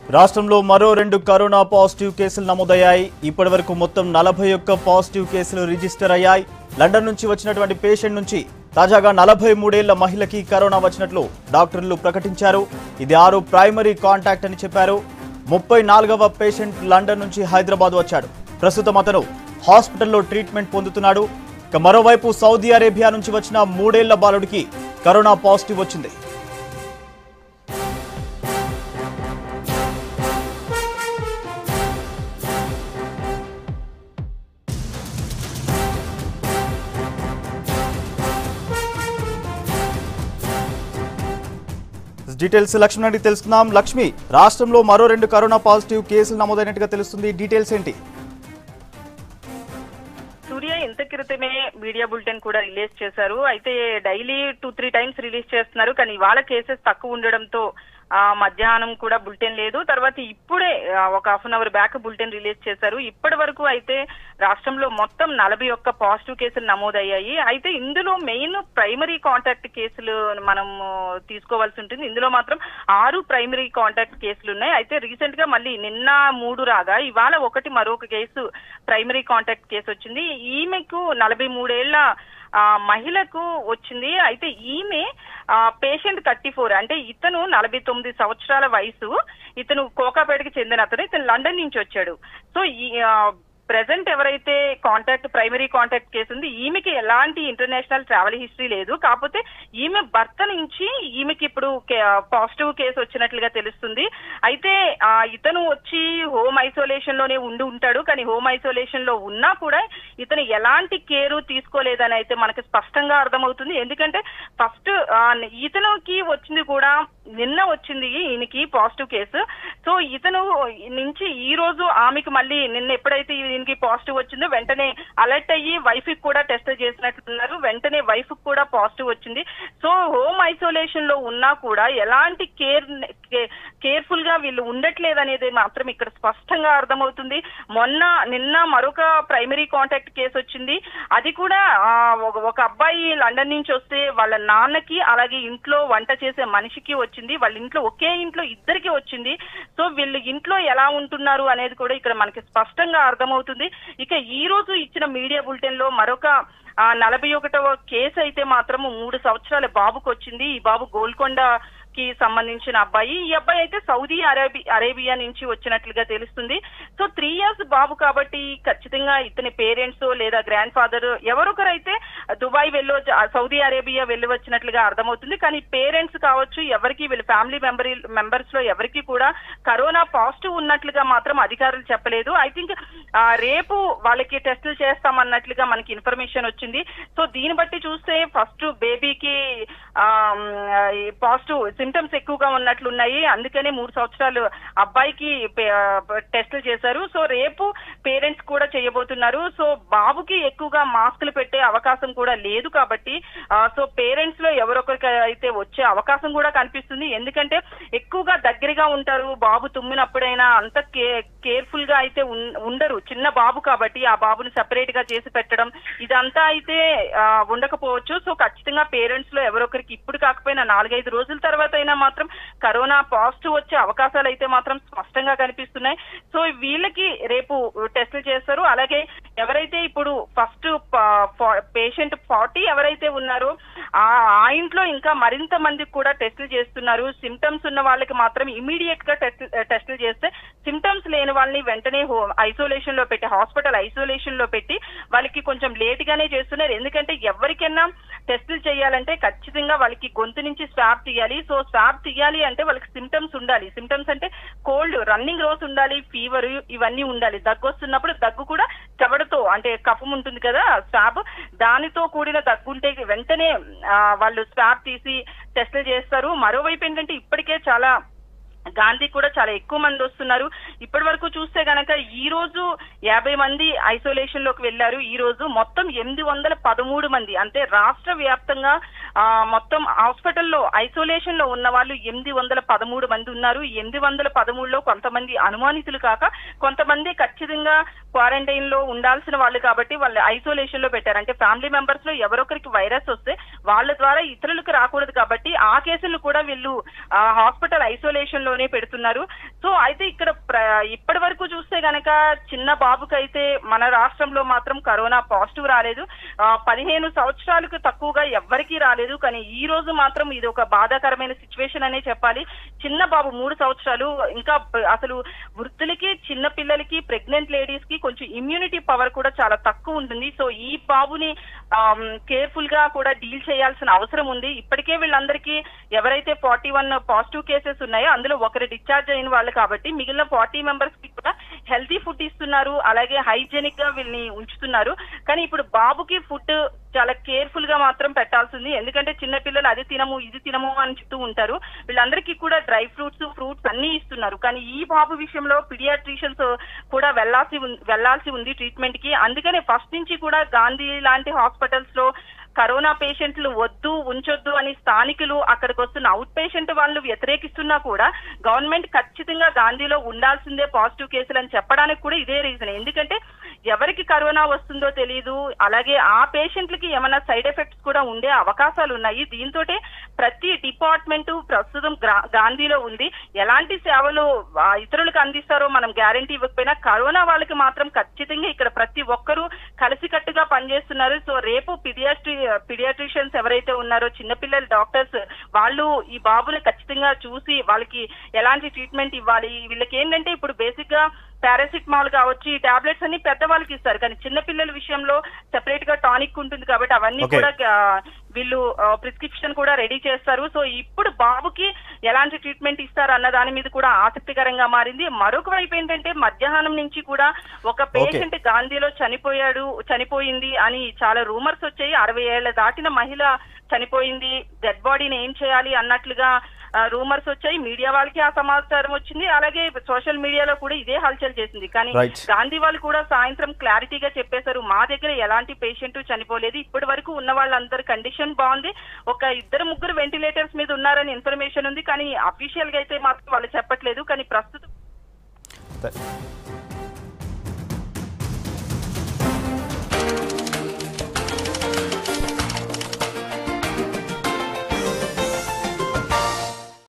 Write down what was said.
రాష్ట్రంలో మరో రెండు కరోనా పాజిటివ్ కేసులు నమోదయ్యాయి ఇప్పటి వరకు మొత్తం నలభై ఒక్క పాజిటివ్ కేసులు రిజిస్టర్ అయ్యాయి లండన్ నుంచి వచ్చినటువంటి పేషెంట్ నుంచి తాజాగా నలభై మూడేళ్ల మహిళకి కరోనా వచ్చినట్లు డాక్టర్లు ప్రకటించారు ఇది ఆరు ప్రైమరీ కాంటాక్ట్ అని చెప్పారు ముప్పై నాలుగవ పేషెంట్ లండన్ నుంచి హైదరాబాద్ వచ్చాడు ప్రస్తుతం అతను హాస్పిటల్లో ట్రీట్మెంట్ పొందుతున్నాడు ఇక మరోవైపు సౌదీ అరేబియా నుంచి వచ్చిన మూడేళ్ల బాలుడికి కరోనా పాజిటివ్ వచ్చింది డీటెయిల్స్ లక్ష్మి అడిగి తెలుసుకుందాం లక్ష్మి రాష్ట్రంలో మరో రెండు కరోనా పాజిటివ్ కేసులు నమోదైనట్టుగా తెలుస్తుంది డీటెయిల్స్ ఏంటి సూర్య ఇంత క్రితమే మీడియా బులెటిన్ కూడా రిలీజ్ చేశారు అయితే daily two three times release చేస్తున్నారు కానీ ఇవాళ కేసెస్ తక్కువ ఉండడంతో ఆ మధ్యాహ్నం కూడా బులెటిన్ లేదు తర్వాత ఇప్పుడే ఆ, ఒక half an hour back bulletin release చేశారు ఇప్పటి వరకు అయితే రాష్ట్రంలో మొత్తం నలభై ఒక్క పాజిటివ్ కేసులు నమోదయ్యాయి అయితే ఇందులో మెయిన్ ప్రైమరీ కాంటాక్ట్ కేసులు మనం తీసుకోవాల్సి ఉంటుంది ఇందులో మాత్రం ఆరు ప్రైమరీ కాంటాక్ట్ కేసులు ఉన్నాయి అయితే రీసెంట్ గా మళ్ళీ నిన్న మూడు రాగా ఇవాళ ఒకటి మరొక కేసు ప్రైమరీ కాంటాక్ట్ కేసు వచ్చింది ఈమెకు నలభై మూడేళ్ల ఆ, మహిళకు వచ్చింది అయితే ఈమె పేషెంట్ థర్టీ ఫోర్ అంటే ఇతను నలభై తొమ్మిది సంవత్సరాల వయసు ఇతను కోకాపేటకి చెందిన అతను ఇతను లండన్ నుంచి వచ్చాడు సో ఈ ప్రెసెంట్ ఎవరైతే కాంటాక్ట్ ప్రైమరీ కాంటాక్ట్ కేసు ఉంది ఈమెకి ఎలాంటి ఇంటర్నేషనల్ ట్రావెల్ హిస్టరీ లేదు కాకపోతే ఈమె భర్త నుంచి ఈమెకి ఇప్పుడు పాజిటివ్ కేసు వచ్చినట్లుగా తెలుస్తుంది అయితే ఆ, ఇతను వచ్చి హోమ్ ఐసోలేషన్ లోనే ఉండి ఉంటాడు కానీ హోమ్ ఐసోలేషన్ లో ఉన్నా కూడా ఇతను ఎలాంటి కేర్ తీసుకోలేదని అయితే మనకి స్పష్టంగా అర్థమవుతుంది ఎందుకంటే ఫస్ట్ ఇతనుకి వచ్చింది కూడా నిన్న వచ్చింది ఈయనకి పాజిటివ్ కేసు సో ఇతను నుంచి ఈ రోజు ఆమెకు మళ్ళీ నిన్న ఎప్పుడైతే ఈయనకి పాజిటివ్ వచ్చిందో వెంటనే అలర్ట్ అయ్యి వైఫ్ కి కూడా టెస్ట్ చేసినట్లున్నారు వెంటనే వైఫ్ కి కూడా పాజిటివ్ వచ్చింది సో హోమ్ ఐసోలేషన్ లో ఉన్నా కూడా ఎలాంటి కేర్ కేర్ఫుల్ గా వీళ్ళు ఉండట్లేదు అనేది మాత్రం ఇక్కడ స్పష్టంగా అర్థమవుతుంది మొన్న నిన్న మరొక ప్రైమరీ కాంటాక్ట్ కేసు వచ్చింది అది కూడా ఆ, ఒక- ఒక అబ్బాయి లండన్ నుంచి వస్తే వాళ్ళ నాన్నకి అలాగే ఇంట్లో వంట చేసే మనిషికి వచ్చింది వాళ్ళ ఇంట్లో ఒకే ఇంట్లో ఇద్దరికి వచ్చింది సో వీళ్ళు ఇంట్లో ఎలా ఉంటున్నారు అనేది కూడా ఇక్కడ మనకి స్పష్టంగా అర్థమవుతుంది ఇక ఈ రోజు ఇచ్చిన మీడియా బులెటిన్ లో మరొక ఆ నలభై ఒకటవ కేసు అయితే మాత్రం మూడు సంవత్సరాల బాబుకు వచ్చింది ఈ బాబు గోల్కొండ కి సంబంధించిన అబ్బాయి ఈ అబ్బాయి అయితే సౌదీ అరేబి అరేబియా నుంచి వచ్చినట్లుగా తెలుస్తుంది సో త్రీ ఇయర్స్ బాబు కాబట్టి ఖచ్చితంగా ఇతని పేరెంట్స్ లేదా గ్రాండ్ ఫాదర్ ఎవరొకరైతే దుబాయ్ వెళ్ళి వచ్చి- ఆ సౌదీ అరేబియా వెళ్ళి వచ్చినట్లుగా అర్థమవుతుంది కానీ పేరెంట్స్ కావచ్చు ఎవరికి వీళ్ళ ఫ్యామిలీ మెంబర్ మెంబర్స్ లో ఎవరికి కూడా కరోనా పాజిటివ్ ఉన్నట్లుగా మాత్రం అధికారులు చెప్పలేదు ఐ థింక్ రేపు వాళ్ళకి టెస్టులు చేస్తామన్నట్లుగా మనకి ఇన్ఫర్మేషన్ వచ్చింది సో దీన్ని బట్టి చూస్తే ఫస్ట్ బేబీకి పాజిటివ్ సిమ్టమ్స్ ఎక్కువగా ఉన్నట్లున్నాయి అందుకనే మూడు సంవత్సరాలు అబ్బాయికి టెస్టులు చేశారు సో రేపు పేరెంట్స్ కూడా చేయబోతున్నారు సో బాబుకి ఎక్కువగా మాస్కులు పెట్టే అవకాశం కూడా లేదు కాబట్టి ఆ, సో పేరెంట్స్ లో ఎవరొకరికి అయితే వచ్చే అవకాశం కూడా కనిపిస్తుంది ఎందుకంటే ఎక్కువగా దగ్గరగా ఉంటారు బాబు తుమ్మినప్పుడైనా అంత కేర్ఫుల్ గా అయితే ఉన్- ఉండరు చిన్న బాబు కాబట్టి ఆ బాబుని సెపరేట్ గా చేసి పెట్టడం ఇదంతా అయితే ఆ, ఉండకపోవచ్చు సో ఖచ్చితంగా పేరెంట్స్ లో ఎవరొకరికి ఇప్పుడు కాకపోయినా నాలుగైదు రోజుల తర్వాత అయినా మాత్రం కరోనా పాజిటివ్ వచ్చే అవకాశాలు అయితే మాత్రం స్పష్టంగా కనిపిస్తున్నాయి సో వీళ్ళకి రేపు టెస్టులు చేస్తారు అలాగే ఎవరైతే ఇప్పుడు ఫస్ట్ పేషెంట్ ఫార్టీ ఎవరైతే ఉన్నారో ఆ ఆ ఇంట్లో ఇంకా మరింత మందికి కూడా టెస్టులు చేస్తున్నారు సిమ్టమ్స్ ఉన్న వాళ్ళకి మాత్రం ఇమీడియట్ గా టెస్ట్ టెస్టులు చేస్తే సిమ్టమ్స్ లేని వాళ్ళని వెంటనే హోమ్ ఐసోలేషన్ లో పెట్టి హాస్పిటల్ ఐసోలేషన్ లో పెట్టి వాళ్ళకి కొంచెం లేట్ గానే చేస్తున్నారు ఎందుకంటే ఎవరికైనా టెస్టులు చేయాలంటే ఖచ్చితంగా వాళ్ళకి గొంతు నుంచి స్వాబ్ తీయాలి సో స్వాబ్ తీయాలి అంటే వాళ్ళకి సిమ్టమ్స్ ఉండాలి సిమ్టమ్స్ అంటే కోల్డ్ రన్నింగ్ రోస్ ఉండాలి ఫీవర్ ఇవన్నీ ఉండాలి దగ్గు వస్తున్నప్పుడు దగ్గు కూడా చెవడతో అంటే కఫం ఉంటుంది కదా స్వాబ్ దానితో కూడిన దగ్గు ఉంటే వెంటనే ఆ, వాళ్ళు స్వాబ్ తీసి టెస్టులు చేస్తారు మరోవైపు ఏంటంటే ఇప్పటికే చాలా గాంధీ కూడా చాలా ఎక్కువ మంది వస్తున్నారు ఇప్పటి వరకు చూస్తే గనక ఈ రోజు యాభై మంది ఐసోలేషన్ లోకి వెళ్లారు ఈ రోజు మొత్తం ఎనిమిది వందల పదమూడు మంది అంటే రాష్ట్ర వ్యాప్తంగా ఆ, మొత్తం హాస్పిటల్లో ఐసోలేషన్ లో ఉన్న వాళ్ళు ఎనిమిది వందల పదమూడు మంది ఉన్నారు ఎనిమిది వందల పదమూడులో కొంతమంది అనుమానితులు కాక కొంతమంది ఖచ్చితంగా క్వారంటైన్ లో ఉండాల్సిన వాళ్ళు కాబట్టి వాళ్ళు ఐసోలేషన్ లో పెట్టారు అంటే ఫ్యామిలీ మెంబర్స్ లో ఎవరొకరికి వైరస్ వస్తే వాళ్ళ ద్వారా ఇతరులకు రాకూడదు కాబట్టి ఆ కేసులు కూడా వీళ్ళు హాస్పిటల్ ఐసోలేషన్ లోనే లోనే పెడుతున్నారు సో అయితే ఇక్కడ ప్ర- ఇప్పటి వరకు చూస్తే గనక చిన్న బాబుకైతే మన రాష్ట్రంలో మాత్రం కరోనా పాజిటివ్ రాలేదు ఆ, పదిహేను సంవత్సరాలకు తక్కువగా ఎవ్వరికీ రాలేదు కానీ ఈ రోజు మాత్రం ఇది ఒక బాధాకరమైన సిచ్యువేషన్ అనే చెప్పాలి చిన్న బాబు మూడు సంవత్సరాలు ఇంకా ప- అసలు వృద్ధులకి చిన్న పిల్లలకి ప్రెగ్నెంట్ లేడీస్ కి కొంచెం ఇమ్యూనిటీ పవర్ కూడా చాలా తక్కువ ఉంటుంది సో ఈ బాబుని కేర్ఫుల్ గా కూడా డీల్ చేయాల్సిన అవసరం ఉంది ఇప్పటికే వీళ్ళందరికీ ఎవరైతే ఫార్టీ వన్ పాజిటివ్ కేసెస్ ఉన్నాయో అందులో ఒకరు డిశ్చార్జ్ అయిన వాళ్ళు కాబట్టి మిగిలిన ఫార్టీ మెంబర్స్ కి కూడా హెల్తీ ఫుడ్ ఇస్తున్నారు అలాగే హైజెనిక్ గా వీళ్ళని ఉంచుతున్నారు కానీ ఇప్పుడు బాబుకి ఫుడ్ చాలా కేర్ఫుల్ గా మాత్రం పెట్టాల్సింది ఎందుకంటే చిన్న పిల్లలు అది తినము ఇది తినము అని చెప్తూ ఉంటారు వీళ్ళందరికీ కూడా డ్రై ఫ్రూట్స్ ఫ్రూట్స్ అన్ని ఇస్తున్నారు కానీ ఈ బాబు విషయంలో పిడియాట్రిషియన్స్ కూడా వెళ్ళాల్సి ఉం- వెళ్ళాల్సి ఉంది ట్రీట్మెంట్ కి అందుకనే ఫస్ట్ నుంచి కూడా గాంధీ లాంటి హాస్పిటల్స్ లో కరోనా పేషెంట్లు వద్దు ఉంచొద్దు అని స్థానికులు అక్కడికి వస్తున్న అవుట్ పేషెంట్ వాళ్ళు వ్యతిరేకిస్తున్నా కూడా గవర్నమెంట్ ఖచ్చితంగా గాంధీలో ఉండాల్సిందే పాజిటివ్ కేసులు అని చెప్పడానికి కూడా ఇదే రీజన్ ఎందుకంటే ఎవరికి కరోనా వస్తుందో తెలియదు అలాగే ఆ పేషెంట్లకి ఏమైనా సైడ్ ఎఫెక్ట్స్ కూడా ఉండే అవకాశాలు ఉన్నాయి దీంతో ప్రతి డిపార్ట్మెంట్ ప్రస్తుతం గ్రా- గాంధీలో ఉంది ఎలాంటి సేవలు ఆ, ఇతరులకు అందిస్తారో మనం గ్యారంటీ ఇవ్వకపోయినా కరోనా వాళ్ళకి మాత్రం ఖచ్చితంగా ఇక్కడ ప్రతి ఒక్కరూ కలిసికట్టుగా పనిచేస్తున్నారు సో రేపు పిడియాట్రి పిడియాట్రిషియన్స్ ఎవరైతే ఉన్నారో చిన్నపిల్లల డాక్టర్స్ వాళ్ళు ఈ బాబుని ఖచ్చితంగా చూసి వాళ్ళకి ఎలాంటి ట్రీట్మెంట్ ఇవ్వాలి వీళ్ళకి ఏంటంటే ఇప్పుడు బేసిక్ గా పారాసిటమాల్ కావచ్చు ఈ టాబ్లెట్స్ అన్ని పెద్దవాళ్ళకి ఇస్తారు కానీ చిన్న పిల్లల విషయంలో సెపరేట్ గా టానిక్ ఉంటుంది కాబట్టి అవన్నీ Okay. కూడా ఆ, వీళ్ళు ప్రిస్క్రిప్షన్ కూడా రెడీ చేస్తారు సో ఇప్పుడు బాబుకి ఎలాంటి ట్రీట్మెంట్ ఇస్తారు అన్న దాని మీద కూడా ఆసక్తికరంగా మారింది మరొక వైపు ఏంటంటే మధ్యాహ్నం నుంచి కూడా ఒక పేషెంట్ గాంధీలో చనిపోయాడు చనిపోయింది అని చాలా రూమర్స్ వచ్చాయి అరవై ఏళ్ల దాటిన మహిళ చనిపోయింది డెడ్ బాడీని ఏం చేయాలి అన్నట్లుగా రూమర్స్ వచ్చాయి మీడియా వాళ్ళకి ఆ సమాచారం వచ్చింది అలాగే సోషల్ మీడియాలో కూడా ఇదే హల్చల్ చేసింది కానీ Right. గాంధీ వాళ్ళు కూడా సాయంత్రం క్లారిటీగా చెప్పేశారు మా దగ్గర ఎలాంటి పేషెంట్ చనిపోలేదు ఇప్పటి వరకు ఉన్న వాళ్ళందరి కండిషన్ బాగుంది ఒక ఇద్దరు ముగ్గురు వెంటిలేటర్స్ మీద ఉన్నారని ఇన్ఫర్మేషన్ ఉంది కానీ అఫీషియల్ గా అయితే మాత్రం వాళ్ళు చెప్పట్లేదు కానీ ప్రస్తుతం